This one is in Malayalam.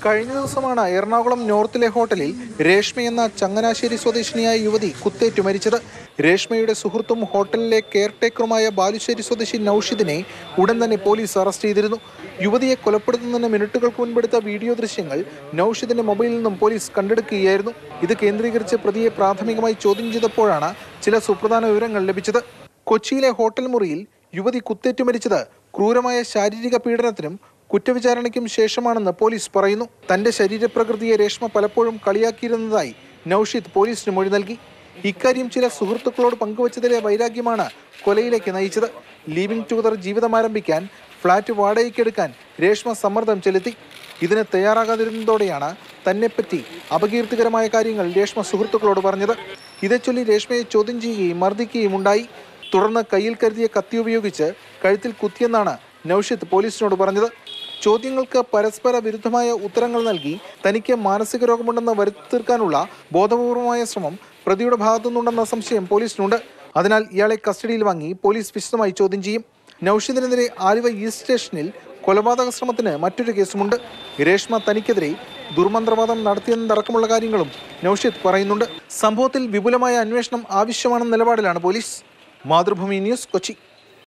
കഴിഞ്ഞ ദിവസമാണ് എറണാകുളം നോർത്തിലെ ഹോട്ടലിൽ രേഷ്മ എന്ന ചങ്ങനാശ്ശേരി സ്വദേശിനിയായ യുവതി കുത്തേറ്റു മരിച്ചത് രേഷ്മയുടെ സുഹൃത്തും ഹോട്ടലിലെ കെയർടേക്കറുമായ ബാലുശ്ശേരി സ്വദേശി നൌഷിദിനെ ഉടൻ തന്നെ പോലീസ് അറസ്റ്റ് ചെയ്തിരുന്നു യുവതിയെ കൊലപ്പെടുത്തുന്നതിന് മിനിറ്റുകൾക്ക് മുൻപെടുത്ത വീഡിയോ ദൃശ്യങ്ങൾ നൌഷിദിന്റെ മൊബൈലിൽ നിന്നും പോലീസ് കണ്ടെടുക്കുകയായിരുന്നു ഇത് കേന്ദ്രീകരിച്ച് പ്രതിയെ പ്രാഥമികമായി ചോദ്യം ചെയ്തപ്പോഴാണ് ചില സുപ്രധാന വിവരങ്ങൾ ലഭിച്ചത് കൊച്ചിയിലെ ഹോട്ടൽ മുറിയിൽ യുവതി കുത്തേറ്റു മരിച്ചത് ക്രൂരമായ ശാരീരിക പീഡനത്തിനും കുറ്റവിചാരണയ്ക്കും ശേഷമാണെന്ന് പോലീസ് പറയുന്നു തന്റെ ശരീരപ്രകൃതിയെ രേഷ്മ പലപ്പോഴും കളിയാക്കിയിരുന്നതായി നൌഷിദ് പോലീസിന് മൊഴി നൽകി ഇക്കാര്യം ചില സുഹൃത്തുക്കളോട് പങ്കുവച്ചതിലെ വൈരാഗ്യമാണ് കൊലയിലേക്ക് നയിച്ചത് ലീവിംഗ് ടുഗദർ ജീവിതം ആരംഭിക്കാൻ ഫ്ളാറ്റ് വാടകയ്ക്കെടുക്കാൻ രേഷ്മ സമ്മർദ്ദം ചെലുത്തി ഇതിന് തയ്യാറാകാതിരുന്നതോടെയാണ് തന്നെപ്പറ്റി അപകീർത്തികരമായ കാര്യങ്ങൾ രേഷ്മ സുഹൃത്തുക്കളോട് പറഞ്ഞത് ഇതേച്ചൊല്ലി രേഷ്മയെ ചോദ്യം ചെയ്യുകയും മർദ്ദിക്കുകയും ഉണ്ടായി തുടർന്ന് കയ്യിൽ കരുതിയ കത്തി ഉപയോഗിച്ച് കഴുത്തിൽ കുത്തിയെന്നാണ് നൌഷിദ് പോലീസിനോട് പറഞ്ഞത് ചോദ്യങ്ങൾക്ക് പരസ്പര വിരുദ്ധമായ ഉത്തരങ്ങൾ നൽകി തനിക്ക് മാനസിക രോഗമുണ്ടെന്ന് വരുത്തിത്തീർക്കാനുള്ള ബോധപൂർവമായ ശ്രമം പ്രതിയുടെ ഭാഗത്തുനിന്നുണ്ടെന്ന സംശയം പോലീസിനുണ്ട് അതിനാൽ ഇയാളെ കസ്റ്റഡിയിൽ വാങ്ങി പോലീസ് വിശദമായി ചോദ്യം ചെയ്യും നൌഷിദിനെതിരെ ആലുവ ഈസ്റ്റ് സ്റ്റേഷനിൽ കൊലപാതക ശ്രമത്തിന് മറ്റൊരു കേസുമുണ്ട് രേഷ്മ തനിക്കെതിരെ ദുർമന്ത്രവാദം നടത്തിയെന്നതടക്കമുള്ള കാര്യങ്ങളും നൌഷിദ് പറയുന്നുണ്ട് സംഭവത്തിൽ വിപുലമായ അന്വേഷണം ആവശ്യമാണെന്ന നിലപാടിലാണ് പോലീസ് മാതൃഭൂമി ന്യൂസ് കൊച്ചി